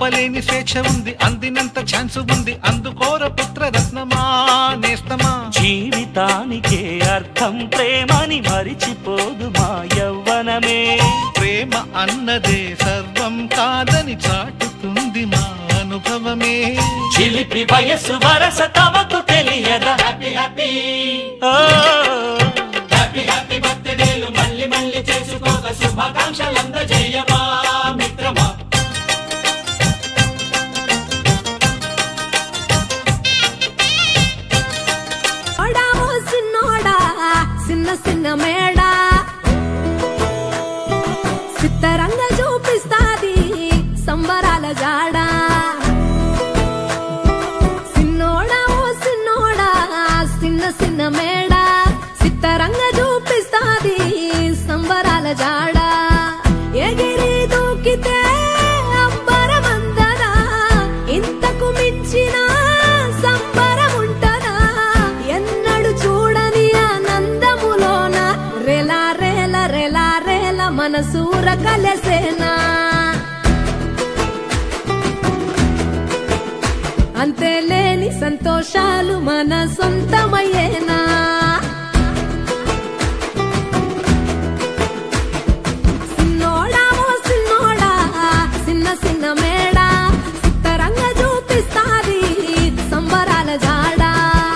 ఆపలేని స్వేచ్ఛ ఉంది అందినంత ఛాన్స్ ఉంది అందుకోర పుత్ర రత్నమా నేస్తమా జీవితానికే అర్థం ప్రేమని మరిచిపోదు మా యవ్వనమే ప్రేమ అన్నదే సర్వం కాదని చాటుతుంది మా అనుభవమే చిలిపి వయస్సు వరస తమకు తెలియదా హ్యాపీ హ్యాపీ హ్యాపీ హ్యాపీ బర్త్డేలు మళ్ళీ మళ్ళీ చేసుకోక శుభాకాంక్షలందజేయమా మిత్రమా ఓడా ఓ సిన్నోడా చిన్న చిన్న మేడా సిత్తరంగ చూపిస్తాది సంబరాల జాడా సిన్నోడా ఓ సిన్నోడా చిన్న చిన్న మేడా సిత్తరంగ చూపిస్తాది సంబరాల జాడా ఎగిరి దూకితే అంబరమందనా ఇంతకు మించిన సంబరం ఉంటనా ఎన్నడు చూడని ఆనందములోన రెలా రేల రెలా రేల మనసూర కలసేనా అంతే లేని సంతోషాలు మన సొంతమయ్యేనా సిన్నోడా ఓ సిన్నోడా చిన్న చిన్న మేడా సిత్తరంగ చూపిస్తాది సంబరాల జాడా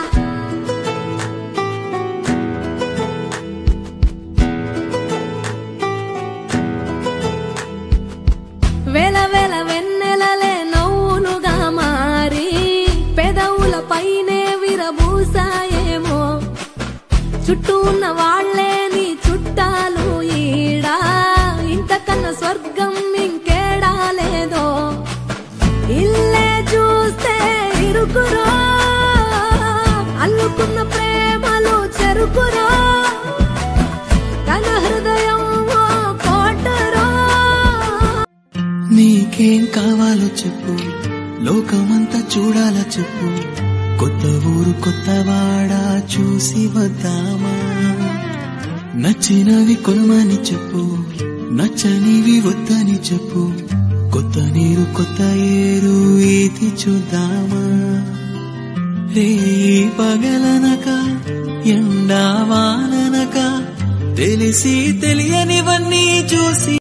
వేల వేల వెన్నెలలే నవ్వులుగా మారి పెదవుల పైనే విరబూసాయేమో చుట్టూ ఉన్న వాళ్లే నీ చుట్టాలు ఈడా ఇంతకన్నా స్వర్గం ఇంకేడా లేదో ఇల్లే చూస్తే ఇరుకురో అల్లుకున్న ప్రేమలు చెరుకురో తన హృదయం ఓ కోటరో నీకేం కావాలో చెప్పు లోకమంతా చూడాల చెప్పు కొత్త ఊరు కొత్త వాడ చూసి వద్దామా నచ్చినవి కొనమని చెప్పు నచ్చనివి వద్దని చెప్పు కొత్త నీరు కొత్త ఏరు ఈతి చూద్దామా రే పగలనక ఎండా వాననక తెలిసి తెలియనివన్నీ చూసి